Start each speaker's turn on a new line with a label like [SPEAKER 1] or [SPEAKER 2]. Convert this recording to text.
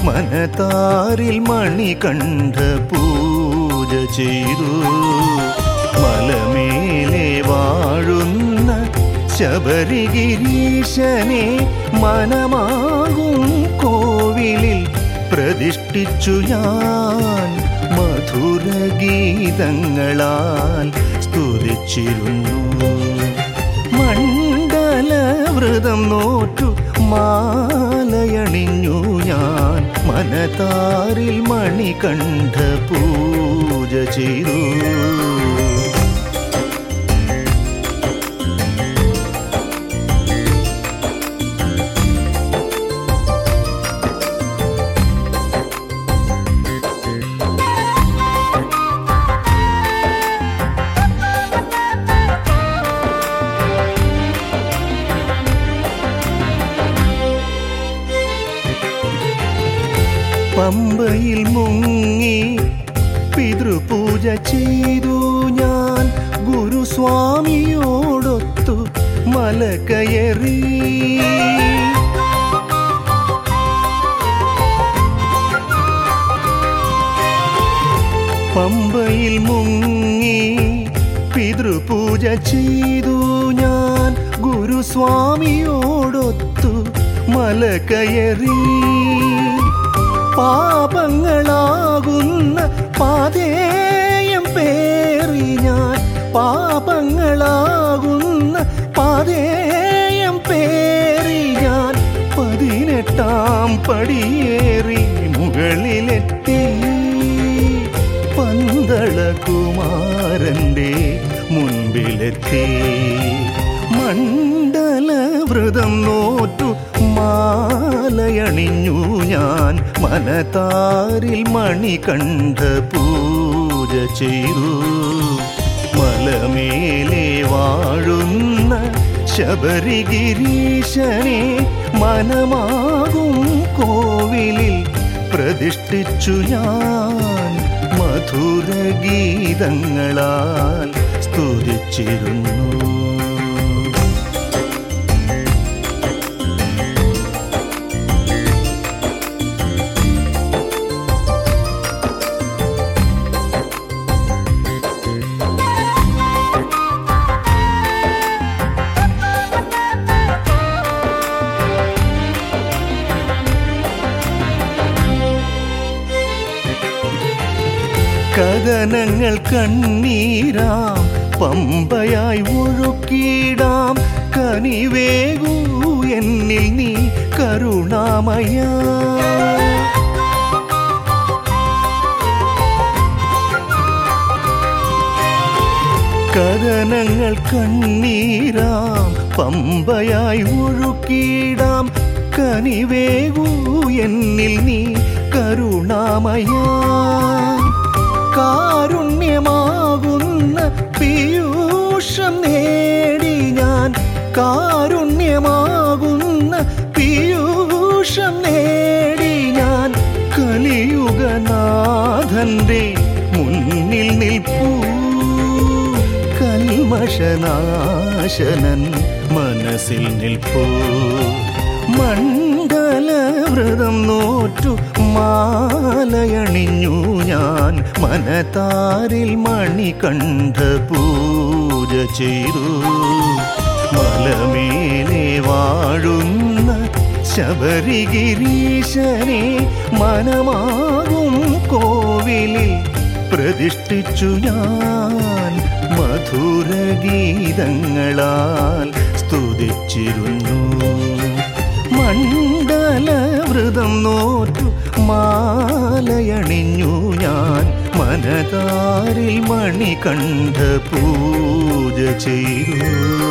[SPEAKER 1] മനതാരിൽ മണി കണ്ട പൂജ ചെയ്തു മലമേലെ വാഴുന്ന ശബരിഗിരീശനെ മനമാകും കോവിലിൽ പ്രതിഷ്ഠിച്ചു ഞാൻ മധുരഗീതങ്ങളാൽ സ്തുതിച്ചിരുന്നു മണ്ഡലവ്രതം നോറ്റു മാലയണിഞ്ഞു ഞാൻ മനതാരിൽ മണി കണ്ട പൂജ ചെയ്തു പമ്പയിൽ മുങ്ങി പിതൃപൂജ ചെയ്തു ഞാൻ ഗുരുസ്വാമിയോടൊത്തു മല കയറി പമ്പയിൽ മുങ്ങി പിതൃപൂജ ചെയ്തു ഞാൻ ഗുരുസ്വാമിയോടൊത്തു മല കയറി പാപങ്ങളാകുന്ന പാതേയം പേറി ഞാൻ പാപങ്ങളാകുന്ന പാതേയം പേറി ഞാൻ പതിനെട്ടാം പടിയേറി മുകളിലെത്തി പന്തളകുമാരന്റെ മുൻപിലെത്തി മണ്ഡലവ്രതം നോറ്റു മാലയണിഞ്ഞു ഞാൻ മനതാരിൽ മണി കണ്ട പൂജ ചെയ്തു മലമേലെ വാഴുന്ന ശബരിഗിരീശനെ മനമാകും കോവിലിൽ പ്രതിഷ്ഠിച്ചു ഞാൻ മധുരഗീതങ്ങളാൽ സ്തുതിച്ചിരുന്നു കഥനങ്ങൾ കണ്ണീരാം പമ്പയായി ഒഴുക്കിടാം കനിവേകൂ എന്നിൽ നീ കരുണാമയ കഥനങ്ങൾ കണ്ണീരാം പമ്പയായി ഒഴുക്കിടാം കനിവേകൂ എന്നിൽ നീ കരുണാമയ കാരുണ്യമാകുന്ന പീയൂഷം നേടി ഞാൻ കാരുണ്യമാകുന്ന പീയൂഷം നേടി ഞാൻ കലിയുഗനാഥന്റെ മുന്നിൽ നിൽപ്പൂ കൽമഷനാശനൻ മനസ്സിൽ നിൽപ്പൂ മണ്ഡലവ്രതം നോറ്റു മാലയണിഞ്ഞു ഞാൻ മനതാരിൽ മണി കണ്ട പൂജ ചെയ്തു മലമേലെ വാഴുന്ന ശബരിഗിരീശനെ മനമാകും കോവിലിൽ പ്രതിഷ്ഠിച്ചു ഞാൻ മധുരഗീതങ്ങളാൽ സ്തുതിച്ചിരുന്നു മണ്ഡലവ്രതം നോറ്റു മാലയണിഞ്ഞു ഞാൻ മനതാരിൽ മണി കണ്ട പൂജ ചെയ്തു